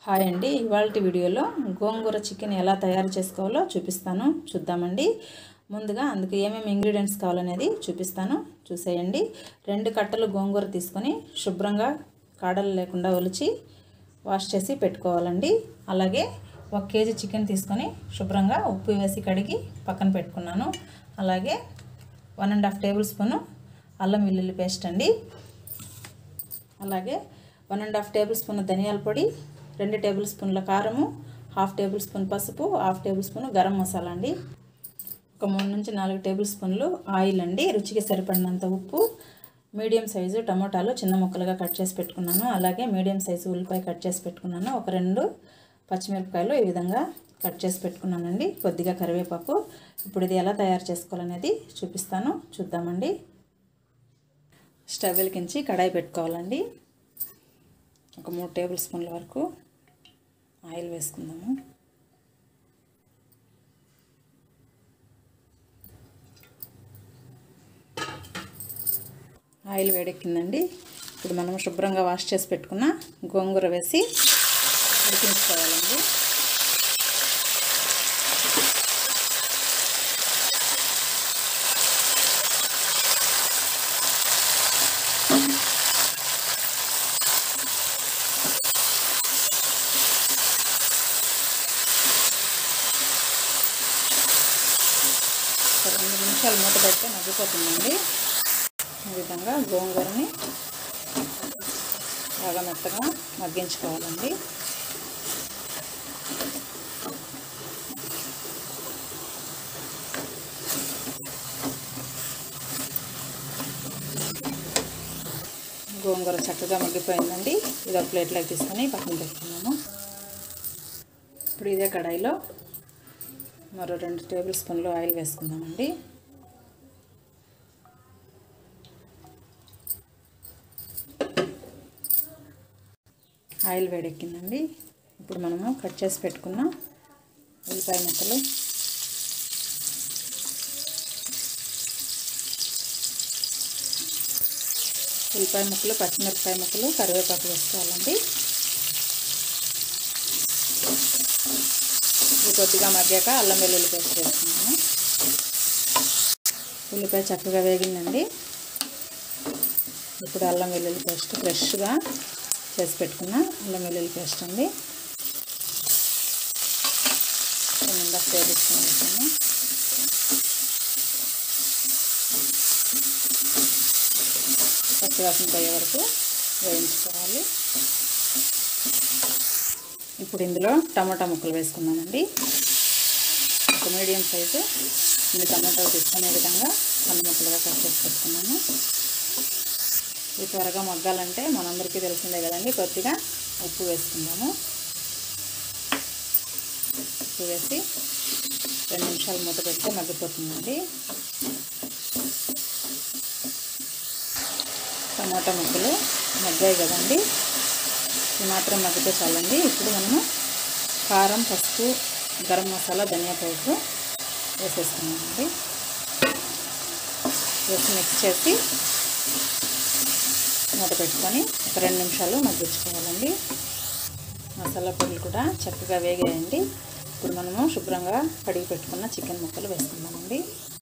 hi అండి ఇవాళ వీడియోలో గోంగూర చికెన్ ఎలా తయారు చేసుకోవాలో చూపిస్తాను చూద్దామండి ముందుగా అందుకు ఏమేమి ఇంగ్రీడియంట్స్ కావాలనేది చూపిస్తాను చూసేయండి రెండు కట్టలు గోంగూర తీసుకొని శుభ్రంగా కాడలు లేకుండా ఒలిచి వాష్ చేసి పెట్టుకోవాలండి అలాగే ఒక కేజీ చికెన్ తీసుకొని శుభ్రంగా ఉప్పు వేసి కడిగి పక్కన పెట్టుకున్నాను అలాగే one and half tablespoon అల్లం వెల్లుల్లి పేస్ట్ అండి అలాగే one and half tablespoon ధనియాల పొడి రెండు టేబుల్ స్పూన్ల కారము హాఫ్ టేబుల్ స్పూన్ పసుపు half tablespoon garam masala అండి ఒక మూడు నుంచి నాలుగు టేబుల్ స్పూన్లు ఆయిల్ అండి రుచికి సరిపడినంత ఉప్పు మీడియం సైజు టమోటాలు చిన్న ముక్కలుగా కట్ చేసి పెట్టుకున్నాను అలాగే మీడియం సైజు ఉల్లిపాయ కట్ చేసి పెట్టుకున్నాను ఒక రెండు పచ్చిమిరపకాయలు ఈ విధంగా కట్ చేసి పెట్టుకున్నానండి కొద్దిగా కరివేపాకు ఇప్పుడు ఇది ఎలా తయారు చేసుకోవాలనేది చూపిస్తాను చూద్దామండి స్టవ్ వెలిగించి కడాయి పెట్టుకోవాలండి ఒక మూడు టేబుల్ స్పూన్ల వరకు ఆయిల్ వేసుకుందాము ఆయిల్ వేడెక్కిందండి ఇప్పుడు మనం శుభ్రంగా వాష్ చేసి పెట్టుకున్న గోంగూర వేసి ఉడికించుకోవాలండి ఒక రెండు నిమిషాలు మూత పెడితే మగ్గిపోతుందండి ఈ విధంగా గోంగూరని బాగా మెత్తగా మగ్గించుకోవాలండి గోంగూర చక్కగా మగ్గిపోయిందండి ఇది ఒక ప్లేట్లోకి తీసుకొని పక్కన పెట్టుకున్నాము ఇప్పుడు ఇదే కడాయిలో మరో రెండు టేబుల్ స్పూన్లు ఆయిల్ వేసుకుందామండి ఆయిల్ వేడెక్కిందండి ఇప్పుడు మనము కట్ చేసి పెట్టుకున్న ఉల్లిపాయ ముక్కలు ఉల్లిపాయ ముక్కలు పచ్చిమిరపకాయ ముక్కలు కరివేపాకు వేసుకోవాలండి ఇది కొద్దిగా మగ్గాక అల్లం వెల్లుల్లి పేస్ట్ వేసుకున్నాను ఉల్లిపాయ చక్కగా వేగిందండి ఇప్పుడు అల్లం వెల్లుల్లి పేస్ట్ ఫ్రెష్గా చేసి పెట్టుకున్న అల్లం వెల్లుల్లి పేస్ట్ అండి నిండా టేబుల్ స్పూన్ వేసాను పచ్చివాసన పోయే వరకు వేయించుకోవాలి ఇప్పుడు ఇందులో టమాటా ముక్కలు వేసుకుందామండి ఒక మీడియం సైజు ఇన్ని టమాటాలు తీసుకునే విధంగా సన్న ముక్కలుగా కట్ చేసి పెట్టుకున్నాను ఇది త్వరగా మగ్గాలంటే మనందరికీ తెలిసిందే కదండి కొద్దిగా ఉప్పు వేసుకుందాము ఉప్పు వేసి రెండు నిమిషాలు మూత పెడితే మగ్గిపోతుందండి టమాటా ముక్కలు మగ్గాయి కదండి ఇది మాత్రం మగ్గితే చాలండి ఇప్పుడు మనము కారం పసుపు గరం మసాలా ధనియా పౌడర్ వేసేసుకున్నామండి వేసి మిక్స్ చేసి మూత పెట్టుకొని ఒక రెండు నిమిషాలు మగ్గించుకోవాలండి మసాలా పొడులు కూడా చక్కగా వేగాయండి ఇప్పుడు మనము శుభ్రంగా కడిగి పెట్టుకున్న చికెన్ ముక్కలు వేసుకుందామండి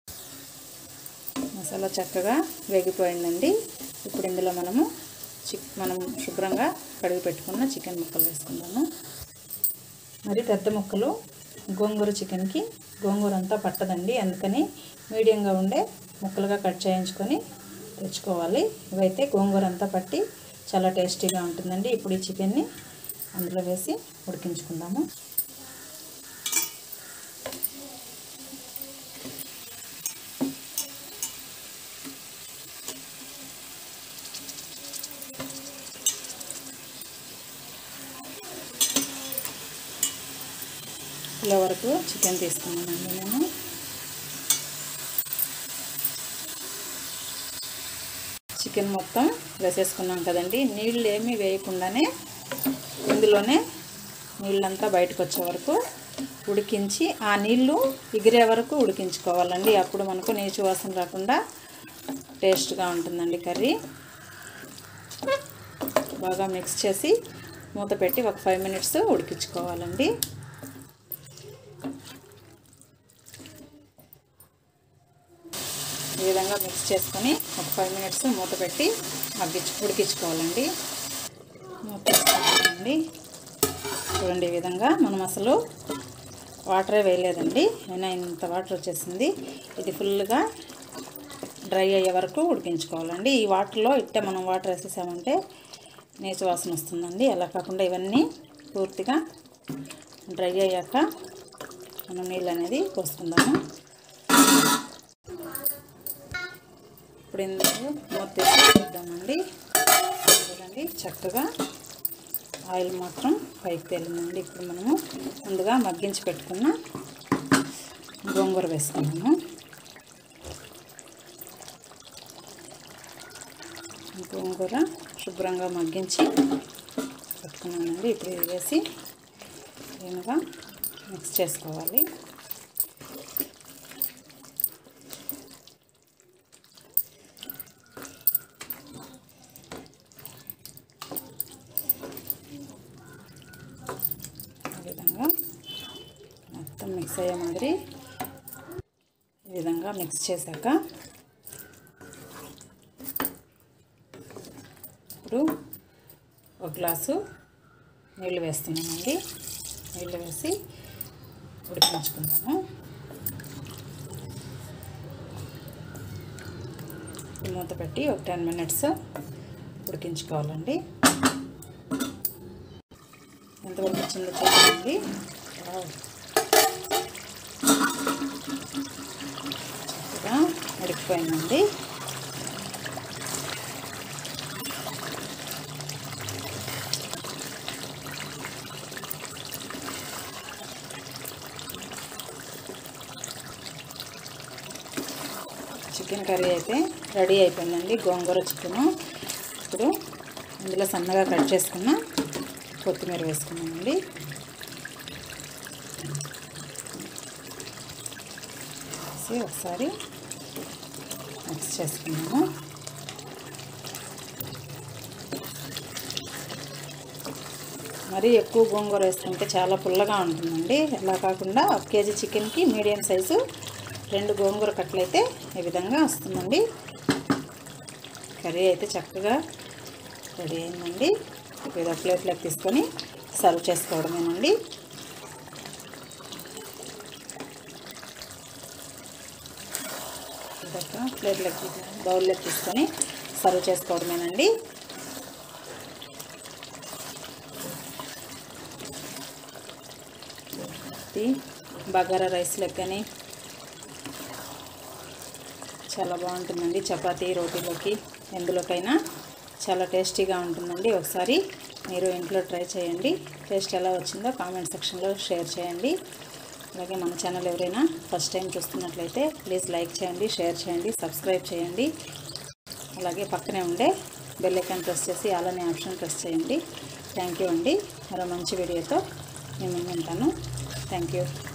మసాలా చక్కగా వేగిపోయిందండి ఇప్పుడు ఇందులో మనము చిక్ మనం శుభ్రంగా కడిగి పెట్టుకున్న చికెన్ ముక్కలు వేసుకుందాము మరి పెద్ద ముక్కలు గోంగూర చికెన్కి గోంగూర అంతా పట్టదండి అందుకని మీడియంగా ఉండే ముక్కలుగా కట్ చేయించుకొని తెచ్చుకోవాలి ఇవైతే గోంగూర అంతా పట్టి చాలా టేస్టీగా ఉంటుందండి ఇప్పుడు ఈ చికెన్ని అందులో వేసి ఉడికించుకుందాము కిలో వరకు చికెన్ తీసుకున్నానండి నేను చికెన్ మొత్తం వేసేసుకున్నాం కదండి నీళ్ళు ఏమీ వేయకుండానే ఇందులోనే నీళ్ళంతా బయటకు వచ్చే వరకు ఉడికించి ఆ నీళ్ళు ఎగిరే వరకు ఉడికించుకోవాలండి అప్పుడు మనకు నీచు వాసన రాకుండా టేస్ట్గా ఉంటుందండి కర్రీ బాగా మిక్స్ చేసి మూత పెట్టి ఒక ఫైవ్ మినిట్స్ ఉడికించుకోవాలండి ఈ విధంగా మిక్స్ చేసుకొని ఒక ఫైవ్ మినిట్స్ మూత పెట్టి మగ్గించు ఉడికించుకోవాలండి మూత వేసుకోవాలండి చూడండి ఈ విధంగా మనం అసలు వాటరే వేయలేదండి అయినా ఇంత వాటర్ వచ్చేసింది ఇది ఫుల్గా డ్రై అయ్యే వరకు ఉడికించుకోవాలండి ఈ వాటర్లో ఇట్టే మనం వాటర్ వేసేసామంటే నీచు వాసన వస్తుందండి అలా కాకుండా ఇవన్నీ పూర్తిగా డ్రై అయ్యాక మనం నీళ్ళు అనేది పోసుకుందాము ఇప్పుడు ఇందులో మూత తీసి చూద్దామండి చూడండి చక్కగా ఆయిల్ మాత్రం పైకి తేలిందండి ఇప్పుడు మనము ముందుగా మగ్గించి పెట్టుకున్న గోంగూర వేసుకున్నాము గోంగూర శుభ్రంగా మగ్గించి పెట్టుకున్నానండి ఇప్పుడు ఇది వేసి క్లీన్గా మిక్స్ చేసుకోవాలి ఈ విధంగా మొత్తం మిక్స్ అయ్యే మాదిరి ఈ విధంగా మిక్స్ చేశాక ఇప్పుడు ఒక గ్లాసు నీళ్ళు వేస్తున్నామండి నీళ్ళు వేసి ఉడికించుకుందాము మూత పెట్టి ఒక టెన్ మినిట్స్ ఉడికించుకోవాలండి ఎంతవరకు వచ్చిందో చూడండి చక్కగా ఉడికిపోయిందండి చికెన్ కర్రీ అయితే రెడీ అయిపోయిందండి గోంగూర చికెను ఇప్పుడు ఇందులో సన్నగా కట్ చేసుకున్న కొత్తిమీర వేసుకున్నామండి వేసి ఒకసారి మిక్స్ చేసుకున్నాము మరీ ఎక్కువ గోంగూర వేసుకుంటే చాలా పుల్లగా ఉంటుందండి అలా కాకుండా ఒక కేజీ చికెన్కి మీడియం సైజు రెండు గోంగూర కట్టలైతే ఈ విధంగా వస్తుందండి కర్రీ అయితే చక్కగా రెడీ అయిందండి ఏదో ప్లేట్లోకి తీసుకొని సర్వ్ చేసుకోవడమేనండి ఇదొక ప్లేట్లోకి బౌల్లోకి తీసుకొని సర్వ్ చేసుకోవడమేనండి ఇది బగారా రైస్లోకి కానీ చాలా బాగుంటుందండి చపాతీ రోటీలోకి ఎందులోకైనా చాలా టేస్టీగా ఉంటుందండి ఒకసారి మీరు ఇంట్లో ట్రై చేయండి టేస్ట్ ఎలా వచ్చిందో కామెంట్ సెక్షన్లో షేర్ చేయండి అలాగే మన ఛానల్ ఎవరైనా ఫస్ట్ టైం చూస్తున్నట్లయితే ప్లీజ్ లైక్ చేయండి షేర్ చేయండి సబ్స్క్రైబ్ చేయండి అలాగే పక్కనే ఉండే బెల్ ఐకాన్ ప్రెస్ చేసి అలానే ఆప్షన్ ప్రెస్ చేయండి థ్యాంక్ యూ అండి మరో మంచి వీడియోతో నేను ఉంటాను థ్యాంక్ యూ